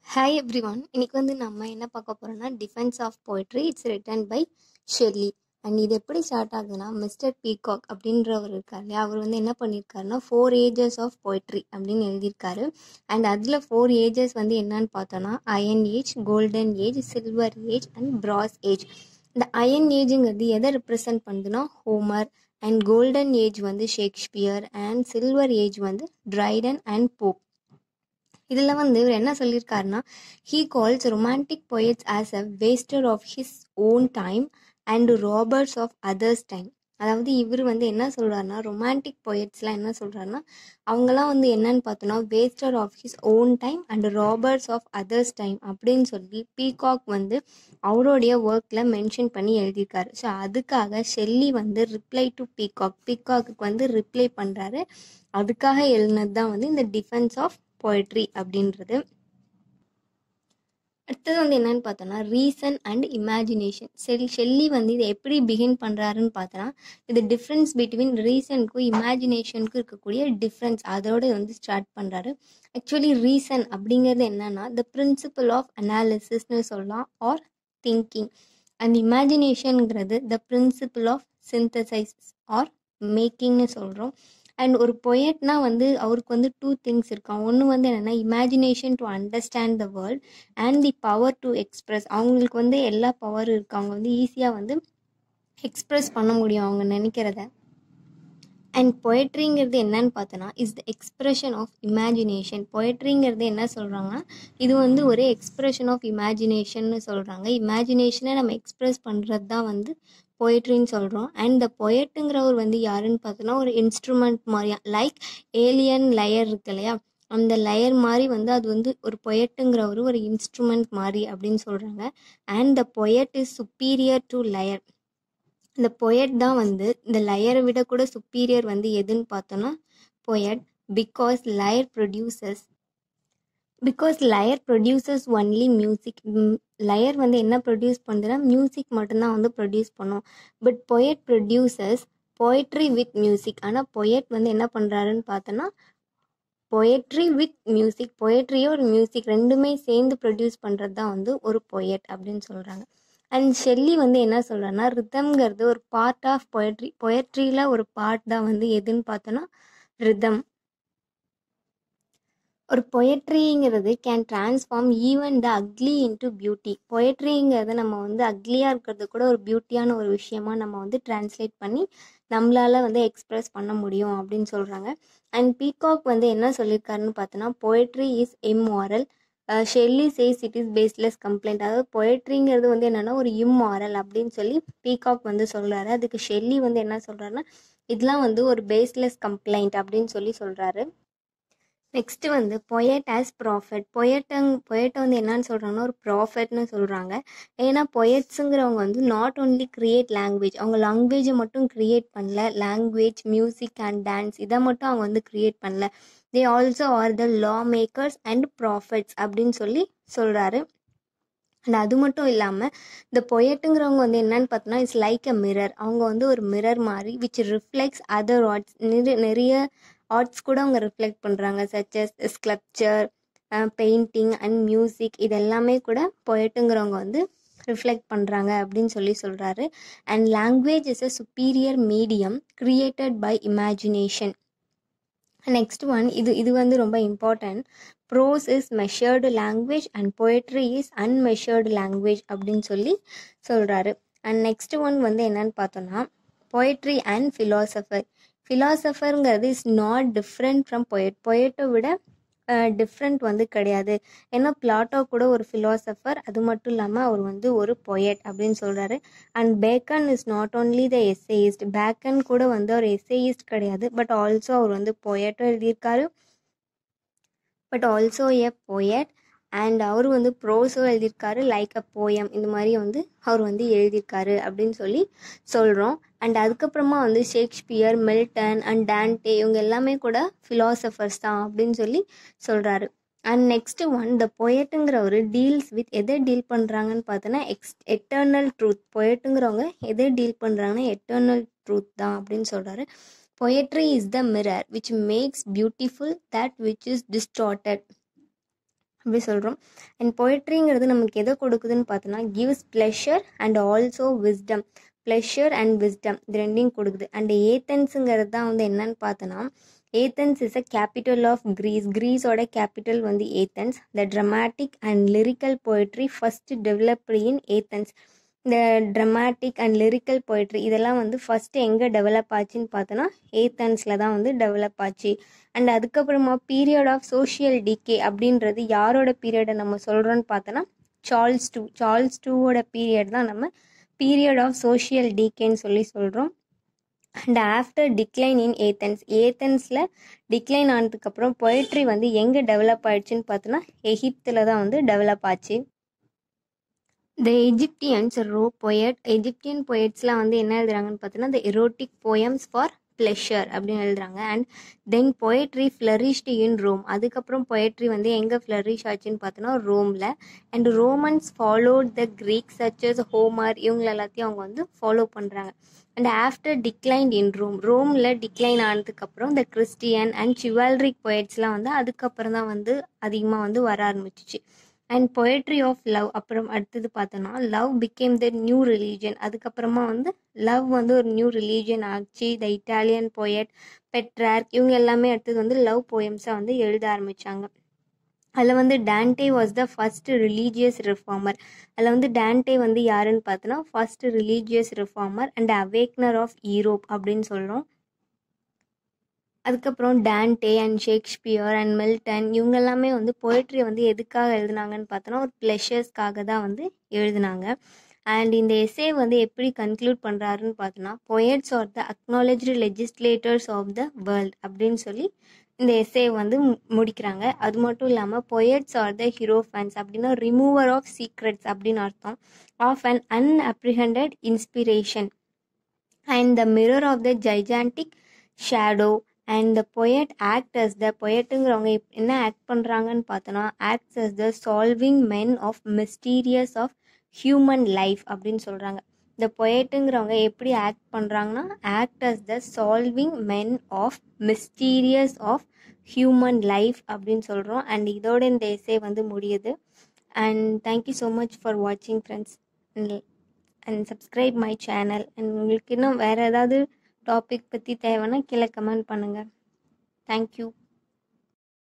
hi everyone இன்னைக்கு வந்து நம்ம என்ன பார்க்க போறோம்னா defence of poetry it's written by Shelley and இது எப்படி ஸ்டார்ட் ஆகுதுன்னா மிஸ்டர் பீகாக் அப்படின்றவர் இருக்கார் இல்லையா அவர் வந்து என்ன பண்ணியிருக்காருன்னா ஃபோர் ஏஜஸ் ஆஃப் poetry அப்படின்னு எழுதியிருக்காரு அண்ட் அதில் ஃபோர் ஏஜஸ் வந்து என்னன்னு பார்த்தோன்னா iron age golden age silver age and brass age இந்த அயன் ஏஜுங்கிறது எதை ரெப்ரசன்ட் பண்ணுதுன்னா ஹோமர் அண்ட் கோல்டன் ஏஜ் வந்து ஷேக்ஸ்பியர் அண்ட் சில்வர் ஏஜ் வந்து ட்ரைடன் அண்ட் போப் இதில் வந்து இவர் என்ன சொல்லியிருக்காருன்னா he calls romantic poets as a waster of his own time and robbers of others time அதாவது இவர் வந்து என்ன சொல்கிறாருன்னா ரொமான்டிக் poetsலாம் என்ன சொல்கிறாருன்னா அவங்கெல்லாம் வந்து என்னன்னு பார்த்தோன்னா waster of his own time and robbers of others time அப்படின்னு சொல்லி பீகாக் வந்து அவருடைய ஒர்க்கில் மென்ஷன் பண்ணி எழுதியிருக்காரு ஸோ அதுக்காக ஷெல்லி வந்து ரிப்ளை டு பீகாக் பீகாக்கு வந்து ரிப்ளை பண்ணுறாரு அதுக்காக எழுதினது தான் வந்து இந்த டிஃபென்ஸ் ஆஃப் poetry அப்படின்றது அடுத்தது வந்து என்னன்னு பார்த்தோன்னா ரீசன் அண்ட் இமேஜினேஷன் செல் ஷெல்லி வந்து இதை எப்படி பிகின் பண்ணுறாருன்னு பார்த்தோன்னா இது டிஃப்ரென்ஸ் பிட்வீன் ரீசனுக்கும் இமேஜினேஷனுக்கும் இருக்கக்கூடிய டிஃப்ரென்ஸ் அதோட வந்து ஸ்டார்ட் பண்ணுறாரு ஆக்சுவலி ரீசன் அப்படிங்கிறது என்னன்னா த பிரின்சிபல் ஆஃப் அனாலிசிஸ்னு சொல்லலாம் ஆர் திங்கிங் அண்ட் இமேஜினேஷனுங்கிறது the principle of synthesize or மேக்கிங்னு சொல்கிறோம் அண்ட் ஒரு பொயட்னா வந்து அவருக்கு வந்து டூ திங்ஸ் இருக்கான் ஒன்று வந்து என்னென்னா imagination to understand the world and the power to express அவங்களுக்கு வந்து எல்லா பவரும் இருக்கு அவங்க வந்து ஈஸியாக வந்து எக்ஸ்ப்ரெஸ் பண்ண முடியும் அவங்க நினைக்கிறத அண்ட் பொயட்ரிங்கிறது என்னன்னு பார்த்தோன்னா is the expression of imagination பொயட்ரிங்கிறது என்ன சொல்கிறாங்கன்னா இது வந்து ஒரு எக்ஸ்ப்ரெஷன் ஆஃப் இமேஜினேஷன்னு சொல்கிறாங்க இமேஜினேஷனை நம்ம எக்ஸ்ப்ரெஸ் பண்ணுறது தான் வந்து பொயட்ரின்னு சொல்கிறோம் அண்ட் த பொயட்டுங்கிறவர் வந்து யாருன்னு பார்த்தோன்னா ஒரு இன்ஸ்ட்ருமெண்ட் மாதிரியா லைக் ஏலியன் லயர் இருக்கு இல்லையா அந்த லயர் மாதிரி வந்து அது வந்து ஒரு பொயட்டுங்கிறவர் ஒரு இன்ஸ்ட்ருமெண்ட் மாதிரி அப்படின்னு சொல்கிறாங்க and the poet is superior to lyre இந்த பொயட் தான் வந்து இந்த லயரை விட கூட சுப்பீரியர் வந்து எதுன்னு பார்த்தோன்னா poet because lyre produces because lyre produces only music lyre வந்து என்ன ப்ரொடியூஸ் பண்ணுதுன்னா மியூசிக் மட்டும்தான் வந்து ப்ரொடியூஸ் பண்ணும் but poet produces poetry with music ஆனால் பொயட் வந்து என்ன பண்ணுறாருன்னு பார்த்தோன்னா பொயட்ரி வித் மியூசிக் பொயட்ரியே ஒரு மியூசிக் ரெண்டுமே சேர்ந்து ப்ரொடியூஸ் பண்ணுறது தான் வந்து ஒரு பொயட் அப்படின்னு சொல்கிறாங்க அண்ட் ஷெல்லி வந்து என்ன சொல்கிறேன்னா ரிதம்ங்கிறது ஒரு பார்ட் ஆஃப் பொயட்ரி பொயட்ரியில் ஒரு பார்ட் தான் வந்து எதுன்னு பார்த்தோன்னா ரிதம் ஒரு பொயட்ரிங்கிறது can transform even the ugly into beauty பொயட்ரிங்கிறது நம்ம வந்து அக்லியாக இருக்கிறது கூட ஒரு பியூட்டியான ஒரு விஷயமா நம்ம வந்து டிரான்ஸ்லேட் பண்ணி நம்மளால வந்து எக்ஸ்ப்ரெஸ் பண்ண முடியும் அப்படின்னு சொல்கிறாங்க அண்ட் பீகாக் வந்து என்ன சொல்லியிருக்காருன்னு பார்த்தோன்னா poetry is immoral Shelley says it is baseless complaint அதாவது பொயட்ரிங்கிறது வந்து என்னென்னா ஒரு இம்மாரல் அப்படின்னு சொல்லி பீகாக் வந்து சொல்கிறாரு அதுக்கு ஷெல்லி வந்து என்ன சொல்கிறாருன்னா இதெல்லாம் வந்து ஒரு பேஸ்லெஸ் கம்ப்ளைண்ட் அப்படின்னு சொல்லி சொல்கிறாரு நெக்ஸ்ட் வந்து பொயட் ஆஸ் ப்ராஃபட் பொயட்டங் பொயட்டை வந்து என்னன்னு சொல்கிறாங்கன்னா ஒரு ப்ராஃபட்னு சொல்கிறாங்க ஏன்னா பொயட்ஸுங்கிறவங்க வந்து நாட் ஓன்லி கிரியேட் லாங்குவேஜ் அவங்க லாங்குவேஜை மட்டும் கிரியேட் பண்ணல லாங்குவேஜ் மியூசிக் அண்ட் டான்ஸ் இதை மட்டும் அவங்க வந்து கிரியேட் பண்ணல they also are the law makers and prophets அப்படின்னு சொல்லி சொல்கிறாரு அண்ட் அது மட்டும் இல்லாமல் இந்த பொயட்டுங்கிறவங்க வந்து என்னன்னு பார்த்தோன்னா இட்ஸ் லைக் அ மிரர் அவங்க வந்து ஒரு மிரர் மாதிரி விச் ரிஃப்ளெக்ட்ஸ் அதர் ஆர்ட்ஸ் நிறைய நிறைய ஆர்ட்ஸ் கூட அவங்க ரிஃப்ளெக்ட் பண்ணுறாங்க such as sculpture painting and music இது எல்லாமே கூட பொயட்டுங்கிறவங்க வந்து ரிஃப்ளெக்ட் பண்ணுறாங்க அப்படின்னு சொல்லி சொல்கிறாரு and language is a superior medium created by imagination next one இது இது வந்து ரொம்ப important prose is measured language and poetry is unmeasured language அப்படின்னு சொல்லி சொல்கிறாரு அண்ட் நெக்ஸ்ட் ஒன் வந்து என்னன்னு பார்த்தோன்னா பொயட்ரி அண்ட் ஃபிலாசபர் ஃபிலாசபருங்கிறது is not different from poet பொயட்டை விட டிஃப்ரெண்ட் வந்து கிடையாது ஏன்னா பிளாட்டோ கூட ஒரு ஃபிலாசபர் அது மட்டும் இல்லாமல் அவர் வந்து ஒரு பொயட் அப்படின்னு சொல்கிறாரு and Bacon is not only the essayist Bacon கூட வந்து அவர் எஸ்ஏயிஸ்ட் கிடையாது பட் ஆல்சோ அவர் வந்து பொயட்டும் எழுதியிருக்காரு but also a poet and அவர் வந்து ப்ரோஸும் எழுதியிருக்காரு லைக் அ போயம் இந்த மாதிரி வந்து அவர் வந்து எழுதியிருக்காரு அப்படின்னு சொல்லி சொல்கிறோம் அண்ட் அதுக்கப்புறமா வந்து ஷேக்ஸ்பியர் மில்டன் அண்ட் டான்டே இவங்க எல்லாமே கூட ஃபிலாசபர்ஸ் தான் அப்படின்னு சொல்லி சொல்கிறாரு அண்ட் நெக்ஸ்ட் ஒன் த பொயட்டுங்கிறவர் டீல்ஸ் வித் எதை டீல் பண்ணுறாங்கன்னு பார்த்தோன்னா எக்ஸ் எட்டர்னல் ட்ரூத் பொயட்டுங்கிறவங்க எதை டீல் பண்ணுறாங்கன்னா எட்டர்னல் ட்ரூத் தான் அப்படின்னு சொல்கிறாரு poetry is the mirror which makes beautiful that which is distorted அப்படி சொல்கிறோம் அண்ட் பொயட்ரிங்கிறது நமக்கு எதை கொடுக்குதுன்னு பார்த்தோன்னா gives pleasure and also wisdom pleasure and wisdom இது ரெண்டையும் கொடுக்குது அண்ட் ஏத்தன்ஸுங்கிறது தான் வந்து என்னன்னு பார்த்தோன்னா Athens is a capital of Greece கிரீஸோட கேபிட்டல் வந்து Athens the dramatic and lyrical poetry first developed in Athens இந்த ட்ரமாட்டிக் அண்ட் லிரிக்கல் போய்ட்ரி இதெல்லாம் வந்து ஃபஸ்ட்டு எங்கே டெவலப் ஆச்சுன்னு பார்த்தோன்னா ஏத்தன்ஸில் தான் வந்து டெவலப் ஆச்சு அண்ட் அதுக்கப்புறமா பீரியட் ஆஃப் சோஷியல் டிகே அப்படின்றது யாரோட பீரியடை நம்ம சொல்கிறோன்னு பார்த்தோன்னா சார்ல்ஸ் டூ சார்ல்ஸ் டூவோட பீரியட் தான் நம்ம பீரியட் ஆஃப் சோஷியல் டிகேன்னு சொல்லி சொல்கிறோம் and after decline in Athens ஏத்தன்ஸில் டிக்ளைன் ஆனதுக்கப்புறம் பொயட்ரி வந்து எங்கே டெவலப் ஆயிடுச்சுன்னு பார்த்தோன்னா எகிப்தில் தான் வந்து டெவலப் ஆச்சு த எஜிப்டியன்ஸ் ரோ பொயட் எஜிப்டியன் பொயட்ஸ்லாம் வந்து என்ன எழுதுறாங்கன்னு பார்த்தோன்னா the erotic poems for pleasure அப்படின்னு எழுதுறாங்க and then poetry flourished in Rome அதுக்கப்புறம் பொயட்ரி வந்து எங்கே ஃப்ளரிஷ் ஆச்சுன்னு பார்த்தோன்னா ரோமில் and Romans followed the Greek such as Homer இவங்க எல்லாத்தையும் அவங்க வந்து ஃபாலோ பண்ணுறாங்க and after decline in Rome ரோமில் டிக்ளைன் ஆனதுக்கப்புறம் த கிறிஸ்டியன் அண்ட் சிவால்ரிக் பொயட்ஸ்லாம் வந்து அதுக்கப்புறம் தான் வந்து அதிகமாக வந்து வர ஆரம்பிச்சிச்சு அண்ட் பொயட்ரி ஆஃப் லவ் அப்புறம் அடுத்தது பார்த்தோன்னா love became the new religion அதுக்கப்புறமா வந்து லவ் வந்து ஒரு நியூ ரிலீஜன் ஆச்சு த இட்டாலியன் பொயட் பெட்ரார்க் இவங்க எல்லாமே அடுத்தது வந்து லவ் போயம்ஸாக வந்து எழுத ஆரம்பித்தாங்க அதில் வந்து Dante was the first religious reformer அதில் வந்து டான்டே வந்து யாருன்னு பார்த்தோன்னா first religious reformer and awakener of Europe அப்படின்னு சொல்கிறோம் அதுக்கப்புறம் Dante and Shakespeare and Milton இவங்க எல்லாமே வந்து பொயட்ரி வந்து எதுக்காக எழுதுனாங்கன்னு பார்த்தோன்னா ஒரு ப்ளெஷர்ஸ்க்காக தான் வந்து எழுதுனாங்க அண்ட் இந்த எஸ்ஏ வந்து எப்படி கன்க்ளூட் பண்ணுறாருன்னு பார்த்தோன்னா poets are the acknowledged legislators of the world அப்படின்னு சொல்லி இந்த எஸ்ஏ வந்து முடிக்கிறாங்க அது மட்டும் இல்லாமல் poets are the hierophants அப்படின்னா ரிமூவர் ஆஃப் சீக்ரெட்ஸ் அப்படின்னு அர்த்தம் of an unapprehended inspiration and the mirror of the gigantic shadow and the poet actors the பொயட்டுங்கிறவங்க என்ன ஆக்ட் பண்ணுறாங்கன்னு பார்த்தோன்னா acts as the solving men of mysterious of human life அப்படின்னு சொல்கிறாங்க இந்த பொயட்டுங்கிறவங்க எப்படி ஆக்ட் பண்ணுறாங்கன்னா act as the solving men of mysterious of human life அப்படின்னு சொல்கிறோம் அண்ட் இதோட இந்த எஸ்ஸே வந்து முடியுது and thank you so much for வாட்சிங் friends and subscribe my channel and உங்களுக்கு இன்னும் வேறு ஏதாவது டாபிக் பற்றி தேவைன்னா கீழே கமெண்ட் பண்ணுங்கள் தேங்க்யூ